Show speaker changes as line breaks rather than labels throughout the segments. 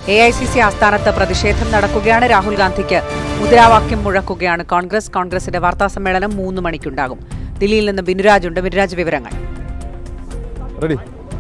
A I C C ആസ്ഥാനത്ത് പ്രതിഷേധം നടക്കുകയാണ് രാഹുൽ ഗാന്ധിക്ക് മുദ്രാവാക്യം മുഴക്കുകയാണ് കോൺഗ്രസ് കോൺഗ്രസിന്റെ വാർത്താ സമ്മേളനം മൂന്ന് മണിക്കുണ്ടാകും ദില്ലിയിൽ നിന്ന് ബിനുരാജ് ഉണ്ട് ബിനുരാജ് വിവരങ്ങൾ
റെഡി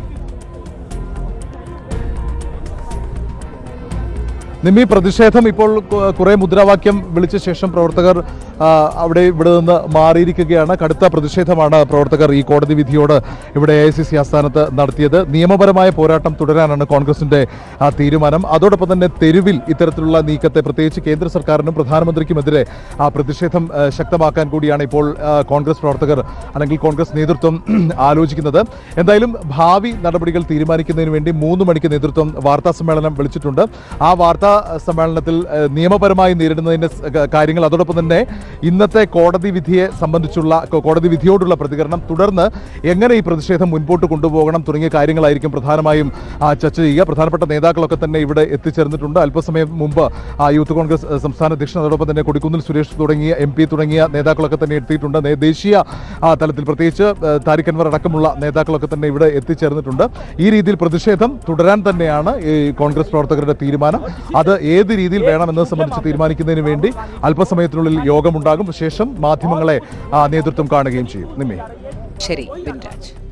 നിമ്മി പ്രതിഷേധം ഇപ്പോൾ കു- കുറെ മുദ്രാവാക്യം വിളിച്ച ശേഷം പ്രവർത്തകർ ആ, അവിടെ ഇവിടെ നിന്ന് മാറിയിരിക്കുകയാണ് കടുത്ത പ്രതിഷേധമാണ് പ്രവർത്തകർ ഈ കോടതി വിധിയോട് ഇവിടെ എ ഐ സി സി ആസ്ഥാനത്ത് നടത്തിയത് നിയമപരമായ പോരാട്ടം തുടരാനാണ് കോൺഗ്രസിന്റെ ആ, തീരുമാനം അതോടൊപ്പം തന്നെ തെരുവിൽ ഇത്തരത്തിലുള്ള നീക്കത്തെ പ്രത്യേകിച്ച് കേന്ദ്ര സർക്കാരിനും പ്രധാനമന്ത്രിക്കുമെതിരെ ആ പ്രതിഷേധം ആ, ശക്തമാക്കാൻ കൂടിയാണ് ഇപ്പോൾ ആ, കോൺഗ്രസ് പ്രവർത്തകർ അല്ലെങ്കിൽ കോൺഗ്രസ് നേതൃത്വം ആലോചിക്കുന്നത് എന്തായാലും ഭാവി നടപടികൾ തീരുമാനിക്കുന്നതിന് വേണ്ടി മൂന്ന് മണിക്ക് നേതൃത്വം വാർത്താ സമ്മേളനം വിളിച്ചിട്ടുണ്ട് ആ വാർത്താ സമ്മേളനത്തിൽ ഏഹ്, നിയമപരമായി നേരിടുന്നതിന്റെ സ് ക- കാര്യങ്ങൾ അതോടൊപ്പം തന്നെ ഇന്നത്തെ കോടതി വിധിയെ സംബന്ധിച്ചുള്ള കോ- കോടതി വിധിയോടുള്ള പ്രതികരണം തുടർന്ന് എങ്ങനെ ഈ പ്രതിഷേധം മുൻപോട്ട് കൊണ്ടുപോകണം തുടങ്ങിയ കാര്യങ്ങളായിരിക്കും പ്രധാനമായും ആ, ചർച്ച ചെയ്യുക പ്രധാനപ്പെട്ട നേതാക്കളൊക്കെ തന്നെ ഇവിടെ എത്തിച്ചേർന്നിട്ടുണ്ട് അല്പസമയം മുമ്പ് ആ, യൂത്ത് കോൺഗ്രസ് ഏഹ്, സംസ്ഥാന അധ്യക്ഷൻ അതോടൊപ്പം തന്നെ കൊടിക്കുന്നിൽ സുരേഷ് തുടങ്ങിയ എം പി തുടങ്ങിയ നേതാക്കളൊക്കെ തന്നെ എത്തിയിട്ടുണ്ട് നേ- ദേശീയ ആ, തലത്തിൽ പ്രത്യേകിച്ച് ഏഹ്, താരിഖ് അൻവർ അടക്കമുള്ള നേതാക്കളൊക്കെ തന്നെ ഇവിടെ എത്തിച്ചേർന്നിട്ടുണ്ട് ഈ രീതിയിൽ പ്രതിഷേധം തുടരാൻ തന്നെയാണ് ഈ കോൺഗ്രസ് പ്രവർത്തകരുടെ തീരുമാനം അത് ഏത് രീതിയിൽ വേണമെന്നത് സംബന്ധിച്ച് തീരുമാനിക്കുന്നതിന് വേണ്ടി അല്പസമയത്തിനുള്ളിൽ യോഗമുണ്ടാകും ശേഷം മാധ്യമങ്ങളെ ആ, നേതൃത്വം കാണുകയും ചെയ്യും നിമ്മി
ശരി ബിനുരാജ്